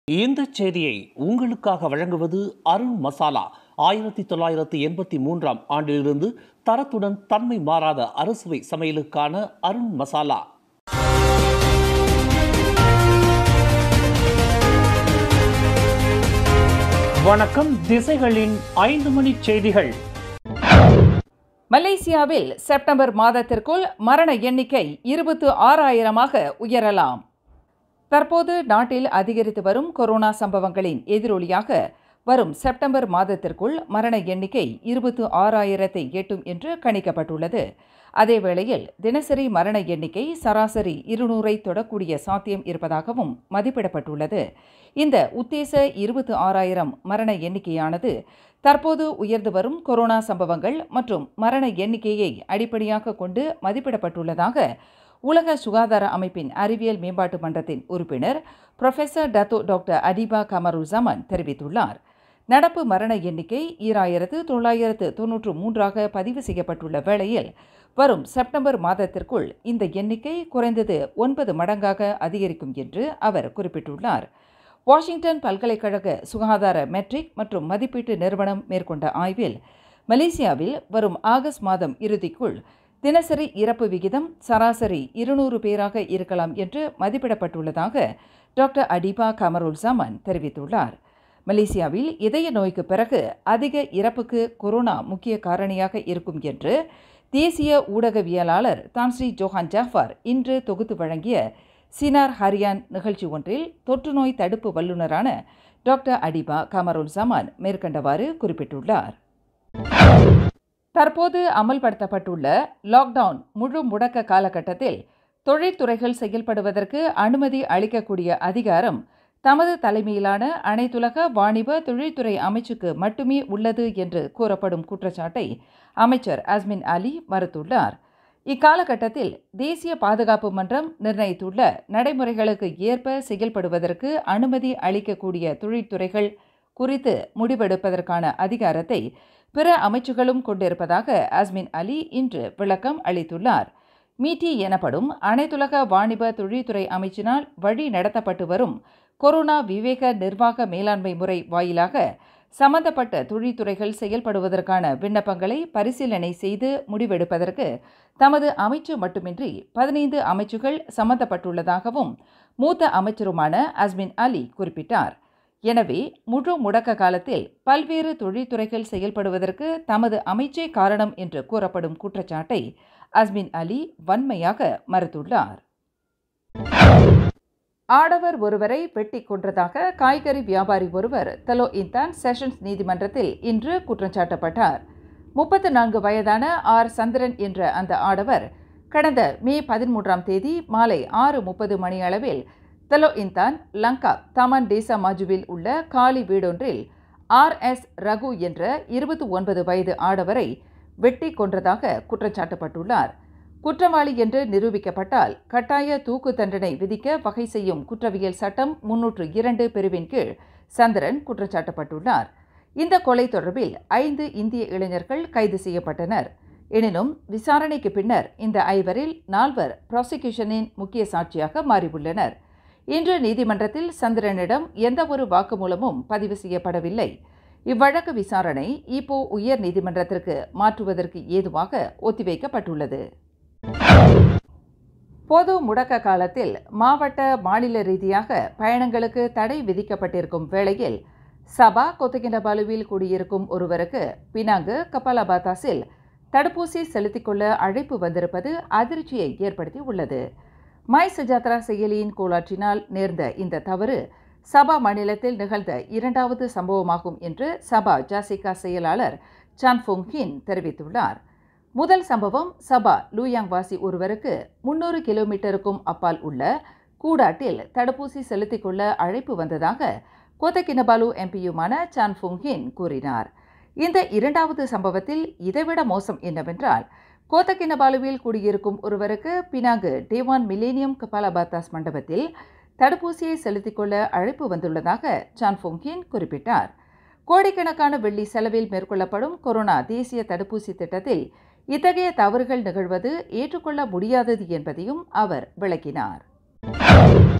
இந்த செய்தியை உங்களுக்காக வழங்குவது அருண் மசாலா ஆயிரத்தி தொள்ளாயிரத்தி எண்பத்தி மூன்றாம் ஆண்டிலிருந்து தரத்துடன் தன்மை மாறாத அறுசுவை சமையலுக்கான அருண் மசாலா வணக்கம் திசைகளின் ஐந்து மணி செய்திகள் மலேசியாவில் செப்டம்பர் மாதத்திற்குள் மரண எண்ணிக்கை இருபத்து ஆறாயிரமாக உயரலாம் தற்போது நாட்டில் அதிகரித்து வரும் கொரோனா சம்பவங்களின் எதிரொலியாக வரும் செப்டம்பர் மாதத்திற்குள் மரண எண்ணிக்கை இருபத்து ஆறாயிரத்தை எட்டும் என்று கணிக்கப்பட்டுள்ளது அதேவேளையில் தினசரி மரண எண்ணிக்கை சராசரி இருநூறை தொடக்கூடிய சாத்தியம் இருப்பதாகவும் மதிப்பிடப்பட்டுள்ளது இந்த உத்தேச இருபத்து ஆறாயிரம் மரண எண்ணிக்கையானது தற்போது உயர்ந்து வரும் கொரோனா சம்பவங்கள் மற்றும் மரண எண்ணிக்கையை அடிப்படையாக கொண்டு மதிப்பிடப்பட்டுள்ளதாக உலக சுகாதார அமைப்பின் அறிவியல் மேம்பாட்டு மன்றத்தின் உறுப்பினர் professor Dato doctor Adibah Kamaruzaman தெரிவித்துள்ளார் நடப்பு மரண எண்ணிக்கை ஈராயிரத்து தொள்ளாயிரத்து தொன்னூற்று மூன்றாக பதிவு செய்யப்பட்டுள்ள வேளையில் வரும் செப்டம்பர் மாதத்திற்குள் இந்த எண்ணிக்கை குறைந்தது ஒன்பது மடங்காக அதிகரிக்கும் என்று அவர் குறிப்பிட்டுள்ளார் வாஷிங்டன் பல்கலைக்கழக சுகாதார மெட்ரிக் மற்றும் மதிப்பீட்டு நிறுவனம் மேற்கொண்ட ஆய்வில் மலேசியாவில் வரும் ஆகஸ்ட் மாதம் இறுதிக்குள் தினசரி இறப்பு விகிதம் சராசரி இருநூறு பேராக இருக்கலாம் என்று மதிப்பிடப்பட்டுள்ளதாக டாக்டர் அடிபா கமருல் ஜமான் தெரிவித்துள்ளார் மலேசியாவில் இதய நோய்க்கு பிறகு அதிக இறப்புக்கு கொரோனா முக்கிய காரணியாக இருக்கும் என்று தேசிய ஊடகவியலாளர் தான்ஸ்ரீ ஜோஹான் ஜாஃபார் இன்று தொகுத்து வழங்கிய சினார் ஹரியான் நிகழ்ச்சி ஒன்றில் தொற்றுநோய் தடுப்பு வல்லுநரான டாக்டர் அடிபா கமருல் ஜமான் மேற்கண்டவாறு குறிப்பிட்டுள்ளார் தற்போது அமல்படுத்தப்பட்டுள்ள லாக்டவுன் முழு முடக்க காலகட்டத்தில் தொழில்துறைகள் செயல்படுவதற்கு அனுமதி அளிக்கக்கூடிய அதிகாரம் தமது தலைமையிலான அனைத்துலக வாணிப தொழில்துறை அமைச்சுக்கு மட்டுமே உள்ளது என்று கூறப்படும் குற்றச்சாட்டை அமைச்சர் அஸ்மின் அலி மறுத்துள்ளார் இக்காலகட்டத்தில் தேசிய பாதுகாப்பு மன்றம் நிர்ணயித்துள்ள நடைமுறைகளுக்கு ஏற்ப செயல்படுவதற்கு அனுமதி அளிக்கக்கூடிய தொழில்துறைகள் குறித்து முடிவெடுப்பதற்கான அதிகாரத்தை பிற அமைச்சுகளும் கொண்டிருப்பதாக அஸ்மின் அலி இன்று விளக்கம் அளித்துள்ளார் மீட்டி எனப்படும் அனைத்துலக வாணிப தொழில்துறை அமைச்சினால் வழி நடத்தப்பட்டு வரும் கொரோனா விவேக நிர்வாக மேலாண்மை முறை வாயிலாக சம்பந்தப்பட்ட தொழில்துறைகள் செயல்படுவதற்கான விண்ணப்பங்களை பரிசீலனை செய்து முடிவெடுப்பதற்கு தமது அமைச்சு மட்டுமின்றி பதினைந்து அமைச்சுகள் சம்பந்தப்பட்டுள்ளதாகவும் மூத்த அமைச்சருமான அஸ்மின் அலி குறிப்பிட்டார் எனவே முழு முடக்க காலத்தில் பல்வேறு தொழில்துறைகள் செயல்படுவதற்கு தமது அமைச்சே காரணம் என்று கூறப்படும் குற்றச்சாட்டை அஸ்மின் அலி வன்மையாக மறுத்துள்ளார் ஆடவர் ஒருவரை வெட்டி கொன்றதாக காய்கறி வியாபாரி ஒருவர் தலோ இந்தான் செஷன்ஸ் நீதிமன்றத்தில் இன்று குற்றம் சாட்டப்பட்டார் முப்பத்து நான்கு வயதான ஆர் சந்திரன் என்ற அந்த ஆடவர் கடந்த மே பதிமூன்றாம் தேதி மாலை ஆறு முப்பது மணி அளவில் தலோ இந்தான் லங்கா தமன் டேசா மாஜுவில் உள்ள காலி வீடொன்றில் ஆர் எஸ் ரகு என்ற இருபத்தி ஒன்பது வயது ஆடவரை வெட்டி கொன்றதாக குற்றச்சாட்டப்பட்டுள்ளார் குற்றவாளி என்று நிரூபிக்கப்பட்டால் கட்டாய தூக்கு தண்டனை விதிக்க வகை செய்யும் குற்றவியல் சட்டம் முன்னூற்று இரண்டு பிரிவின் கீழ் சந்திரன் குற்றச்சாட்டப்பட்டுள்ளார் இந்த கொலை தொடர்பில் ஐந்து இந்திய இளைஞர்கள் கைது செய்யப்பட்டனர் எனினும் விசாரணைக்கு பின்னர் இந்த ஐவரில் நால்வர் ப்ராசிக்யூஷனின் முக்கிய சாட்சியாக மாறியுள்ளனர் இன்று நீதிமன்றத்தில் சந்திரனிடம் எந்தவொரு வாக்குமூலமும் பதிவு செய்யப்படவில்லை இவ்வழக்கு விசாரணை இப்போ உயர் நீதிமன்றத்திற்கு மாற்றுவதற்கு ஏதுவாக ஒத்திவைக்கப்பட்டுள்ளது பொது முடக்க காலத்தில் மாவட்ட மாநில ரீதியாக பயணங்களுக்கு தடை விதிக்கப்பட்டிருக்கும் வேளையில் சபா கொத்தகினபாலுவில் குடியிருக்கும் ஒருவருக்கு பினாங்கு கபாலபாத்தாஸில் தடுப்பூசி செலுத்திக் கொள்ள அழைப்பு வந்திருப்பது அதிர்ச்சியை ஏற்படுத்தி உள்ளது மை சுஜாத்ரா செயலியின் கோளாற்றினால் நேர்ந்த இந்த தவறு சபா மாநிலத்தில் நிகழ்ந்த இரண்டாவது சம்பவமாகும் என்று சபா ஜாசிகா செயலாளர் சான் ஃபுங் ஹின் தெரிவித்துள்ளார் முதல் சம்பவம் சபா லூயாங் வாசி ஒருவருக்கு முன்னூறு கிலோமீட்டருக்கும் அப்பால் உள்ள கூடாட்டில் தடுப்பூசி செலுத்திக் கொள்ள அழைப்பு வந்ததாக கோத்தகினபாலு எம்பியுமான சான் ஃபுங் ஹின் கூறினார் இந்த இரண்டாவது சம்பவத்தில் இதைவிட மோசம் என்னவென்றால் கோத்தகினபாலுவில் குடியிருக்கும் ஒருவருக்கு பினாங்கு டேவான் மில்லேனியம் கபாலபாத்தாஸ் மண்டபத்தில் தடுப்பூசியை செலுத்திக் கொள்ள அழைப்பு வந்துள்ளதாக சான் ஃபோங்கின் குறிப்பிட்டார் கோடிக்கணக்கான வெள்ளி செலவில் மேற்கொள்ளப்படும் கொரோனா தேசிய தடுப்பூசி திட்டத்தில் இத்தகைய தவறுகள் நிகழ்வது ஏற்றுக்கொள்ள முடியாதது என்பதையும் அவர் விளக்கினார்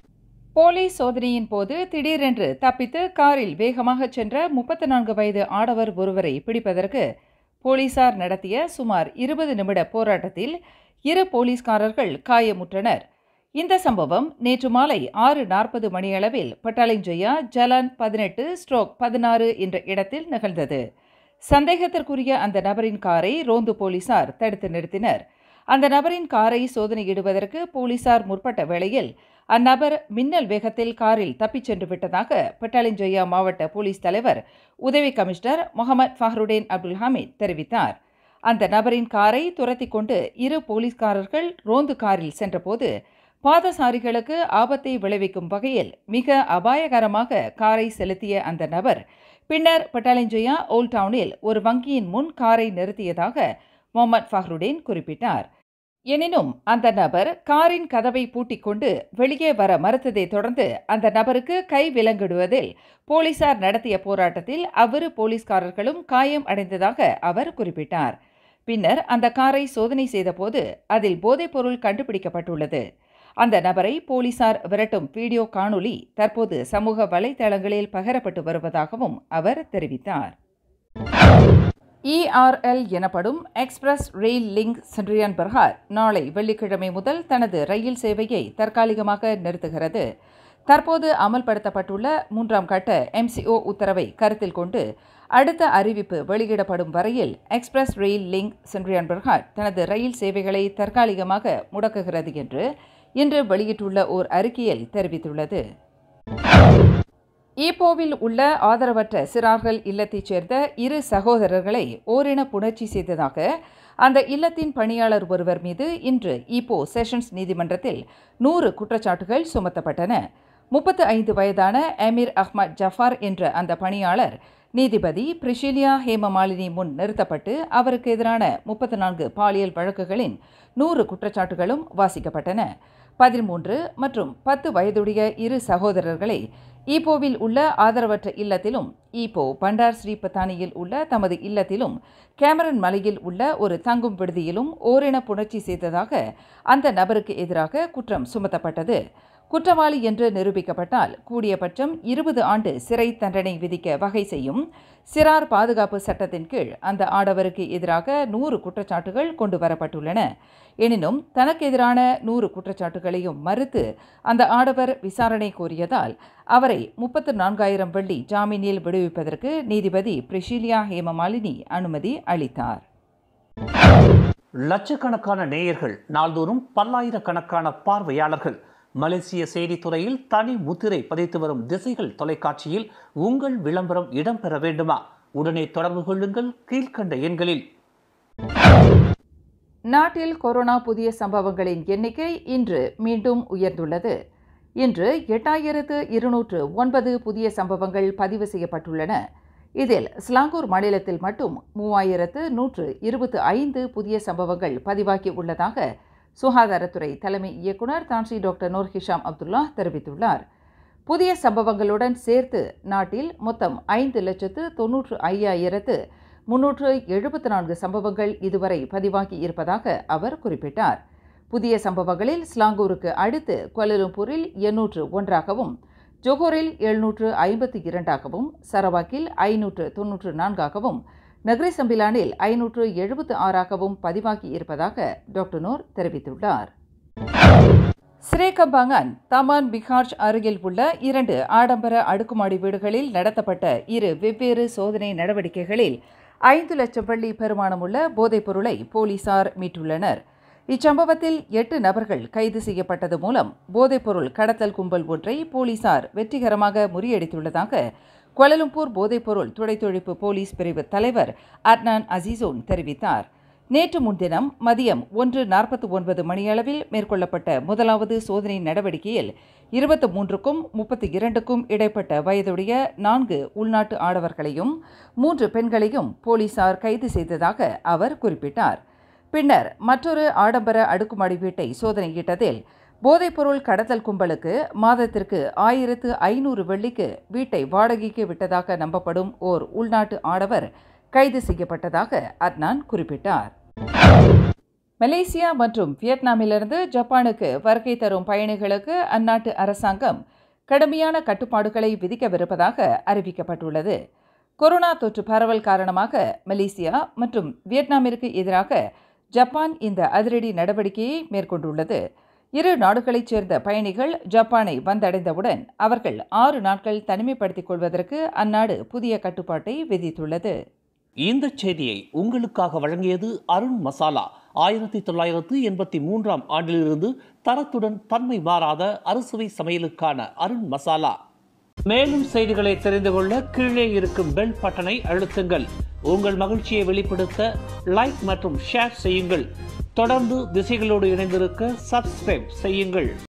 போலீஸ் சோதனையின் போது திடீரென்று தப்பித்து காரில் வேகமாக சென்ற முப்பத்தி நான்கு வயது ஆடவர் ஒருவரை பிடிப்பதற்கு போலீசார் நடத்திய சுமார் இருபது நிமிட போராட்டத்தில் இரு போலீஸ்காரர்கள் காயமுற்றனர் இந்த சம்பவம் நேற்று மாலை ஆறு நாற்பது மணியளவில் பட்டாலிஞ்சயா ஜலான் பதினெட்டு ஸ்ட்ரோக் பதினாறு என்ற இடத்தில் நிகழ்ந்தது சந்தேகத்திற்குரிய அந்த நபரின் காரை ரோந்து போலீசார் தடுத்து நிறுத்தினர் அந்த நபரின் காரை சோதனையிடுவதற்கு போலீசார் முற்பட்ட வேளையில் அந்நபர் மின்னல் வேகத்தில் காரில் தப்பிச் சென்று விட்டதாக பட்டாலிஞ்சயா மாவட்ட போலீஸ் தலைவர் உதவி commissioner Mohamad Fahrudin Abdul Hamid தெரிவித்தார் அந்த நபரின் காரை துரத்தி கொண்டு இரு போலீஸ்காரர்கள் ரோந்து காரில் சென்றபோது பாதசாரிகளுக்கு ஆபத்தை விளைவிக்கும் வகையில் மிக அபாயகரமாக காரை செலுத்திய அந்த நபர் பின்னர் பட்டாலிஞ்சயா ஓல்ட் டவுனில் ஒரு வங்கியின் முன் காரை நிறுத்தியதாக முகமது ஃபஹ்ருடேன் குறிப்பிட்டார் எனினும் அந்த நபர் காரின் கதவை பூட்டிக் கொண்டு வெளியே வர மறுத்ததை தொடர்ந்து அந்த நபருக்கு கை விலங்கிடுவதில் போலீசார் நடத்திய போராட்டத்தில் அவ்விரு போலீஸ்காரர்களும் காயம் அடைந்ததாக அவர் குறிப்பிட்டார் பின்னர் அந்த காரை சோதனை செய்தபோது அதில் போதைப்பொருள் கண்டுபிடிக்கப்பட்டுள்ளது அந்த நபரை போலீசார் விரட்டும் வீடியோ காணொளி தற்போது சமூக வலைதளங்களில் பகிரப்பட்டு வருவதாகவும் அவர் தெரிவித்தார் இஆர்எல் எனப்படும் Express Rail Link Sendirian Berhad நாளை வெள்ளிக்கிழமை முதல் தனது ரயில் சேவையை தற்காலிகமாக நிறுத்துகிறது தற்போது அமல்படுத்தப்பட்டுள்ள மூன்றாம் கட்ட எம்சிஓ உத்தரவை கருத்தில் கொண்டு அடுத்த அறிவிப்பு வெளியிடப்படும் வரையில் Express Rail Link Sendirian Berhad தனது ரயில் சேவைகளை தற்காலிகமாக முடக்குகிறது என்று இன்று வெளியிட்டுள்ள ஓர் அறிக்கையில் தெரிவித்துள்ளது ஈப்போவில் உள்ள ஆதரவற்ற சிறார்கள் இல்லத்தைச் சேர்ந்த இரு சகோதரர்களை ஓரின புணர்ச்சி செய்ததாக அந்த இல்லத்தின் பணியாளர் ஒருவர் மீது இன்று ஈப்போ செஷன்ஸ் நீதிமன்றத்தில் நூறு குற்றச்சாட்டுகள் சுமத்தப்பட்டன முப்பத்து ஐந்து வயதான அமீர் அஹ்மத் ஜஃபார் என்ற அந்த பணியாளர் நீதிபதி பிரிஷிலியா ஹேமமாலினி முன் நிறுத்தப்பட்டு அவருக்கு எதிரான முப்பத்து நான்கு பாலியல் வழக்குகளின் நூறு குற்றச்சாட்டுகளும் வாசிக்கப்பட்டன பதிமூன்று மற்றும் பத்து வயதுடைய இரு சகோதரர்களை ஈப்போவில் உள்ள ஆதரவற்ற இல்லத்திலும் ஈப்போ பண்டார் ஸ்ரீ பத்தானியில் உள்ள தமது இல்லத்திலும் கேமரன் மலையில் உள்ள ஒரு தங்கும் விடுதியிலும் ஓரின புணர்ச்சி செய்ததாக அந்த நபருக்கு எதிராக குற்றம் சுமத்தப்பட்டது குற்றவாளி என்று நிரூபிக்கப்பட்டால் கூடியபட்சம் இருபது ஆண்டு சிறை தண்டனை விதிக்க வகை செய்யும் சிறார் பாதுகாப்பு சட்டத்தின் கீழ் அந்த ஆடவருக்கு எதிராக நூறு குற்றச்சாட்டுகள் கொண்டு வரப்பட்டுள்ளன எனினும் தனக்கு எதிரான நூறு குற்றச்சாட்டுகளையும் மறுத்து அந்த ஆடவர் விசாரணை கோரியதால் அவரை முப்பத்து நான்காயிரம் வெள்ளி ஜாமீனில் விடுவிப்பதற்கு நீதிபதி பிரிஷிலியா ஹேமமாலினி அனுமதி அளித்தார் லட்சக்கணக்கான நேயர்கள் நாள்தோறும் பல்லாயிரக்கணக்கான பார்வையாளர்கள் மலேசிய செய்தித்துறையில் தனி முத்திரை பதித்து வரும் திசைகள் தொலைக்காட்சியில் உங்கள் விளம்பரம் இடம்பெற வேண்டுமா உடனே தொடர்பு கொள்ளுங்கள் கீழ்க்கண்ட எண்களில் நாட்டில் கொரோனா புதிய சம்பவங்களின் எண்ணிக்கை இன்று மீண்டும் உயர்ந்துள்ளது இன்று எட்டாயிரத்து இருநூற்று ஒன்பது புதிய சம்பவங்கள் பதிவு செய்யப்பட்டுள்ளன இதில் ஸ்லாங்கூர் மாநிலத்தில் மட்டும் மூவாயிரத்து நூற்று இருபத்து ஐந்து புதிய சம்பவங்கள் பதிவாகி உள்ளதாக சுகாதாரத்துறை தலைமை இயக்குனர் Tan Sri doctor Noor Hisham Abdullah தெரிவித்துள்ளார் புதிய சம்பவங்களுடன் சேர்த்து நாட்டில் மொத்தம் ஐந்து லட்சத்து தொன்னூற்று ஐயாயிரத்து முன்னூற்று எழுபத்து நான்கு சம்பவங்கள் இதுவரை பதிவாகி இருப்பதாக அவர் குறிப்பிட்டார் புதிய சம்பவங்களில் ஸ்லாங்கூருக்கு அடுத்து கோலலம்பூரில் எண்ணூற்று ஒன்றாகவும் ஜொஹோரில் எழுநூற்று ஐம்பத்தி இரண்டாகவும் சரவாக்கில் ஐநூற்று தொன்னூற்று நான்காகவும் நகரி சம்பிலானில் ஐநூற்று எழுபத்து ஆறாகவும் பதிவாகி இருப்பதாக டாக்டர் நூர் தெரிவித்துள்ளார் ஸ்ரேகம்பாங்கன் தமான் பிகார்ஜ் அருகில் உள்ள இரண்டு ஆடம்பர அடுக்குமாடி வீடுகளில் நடத்தப்பட்ட இரு வெவ்வேறு சோதனை நடவடிக்கைகளில் ஐந்து லட்சம் வெள்ளி பெருமானமுள்ள போதைப் பொருளை போலீசார் மீட்டுள்ளனர் இச்சம்பவத்தில் எட்டு நபர்கள் கைது செய்யப்பட்டது மூலம் போதைப்பொருள் கடத்தல் கும்பல் ஒன்றை போலீசார் வெற்றிகரமாக முறியடித்துள்ளதாக கோலலம்பூர் போதைப்பொருள் துடைத்தொழிப்பு போலீஸ் பிரிவு தலைவர் அட்னான் அசீசோன் தெரிவித்தார் நேற்று முன்தினம் மதியம் ஒன்று நாற்பத்தி ஒன்பது மணியளவில் மேற்கொள்ளப்பட்ட முதலாவது சோதனை நடவடிக்கையில் இருபத்தி மூன்றுக்கும் முப்பத்தி இரண்டுக்கும் இடைப்பட்ட வயதுடைய நான்கு உள்நாட்டு ஆடவர்களையும் மூன்று பெண்களையும் போலீசார் கைது செய்ததாக அவர் குறிப்பிட்டார் பின்னர் மற்றொரு ஆடம்பர அடுக்குமாடி வீட்டை சோதனையிட்டதில் போதைப்பொருள் கடத்தல் கும்பலுக்கு மாதத்திற்கு ஆயிரத்து ஐநூறு வெள்ளிக்கு வீட்டை வாடகைக்கு விட்டதாக நம்பப்படும் ஓர் உள்நாட்டு ஆடவர் கைது செய்யப்பட்டதாக அத்னான் குறிப்பிட்டார் மலேசியா மற்றும் வியட்நாமிலிருந்து ஜப்பானுக்கு வருகை தரும் பயணிகளுக்கு அந்நாட்டு அரசாங்கம் கடுமையான கட்டுப்பாடுகளை விதிக்கவிருப்பதாக அறிவிக்கப்பட்டுள்ளது கொரோனா தொற்று பரவல் காரணமாக மலேசியா மற்றும் வியட்நாமிற்கு எதிராக ஜப்பான் இந்த அதிரடி நடவடிக்கையை மேற்கொண்டுள்ளது இரு நாடுகளைச் சேர்ந்த பயணிகள் ஜப்பானை வந்தடைந்தவுடன் அவர்கள் ஆறு நாட்கள் தனிமைப்படுத்திக் கொள்வதற்கு அந்நாடு புதிய கட்டுப்பாட்டை விதித்துள்ளது இந்த செய்தியை உங்களுக்காக வழங்கியது அருண் மசாலா ஆயிரத்தி தொள்ளாயிரத்து எண்பத்தி மூன்றாம் ஆண்டிலிருந்து தரத்துடன் தன்மை மாறாத அறுசுவை சமையலுக்கான அருண் மசாலா மேலும் செய்திகளை தெரிந்து கொள்ள கீழே இருக்கும் பெல் பட்டனை அழுத்துங்கள் உங்கள் மகிழ்ச்சியை வெளிப்படுத்த லைக் மற்றும் ஷேர் செய்யுங்கள் தொடர்ந்து திசைகளோடு இணைந்திருக்க சப்ஸ்கிரைப் செய்யுங்கள்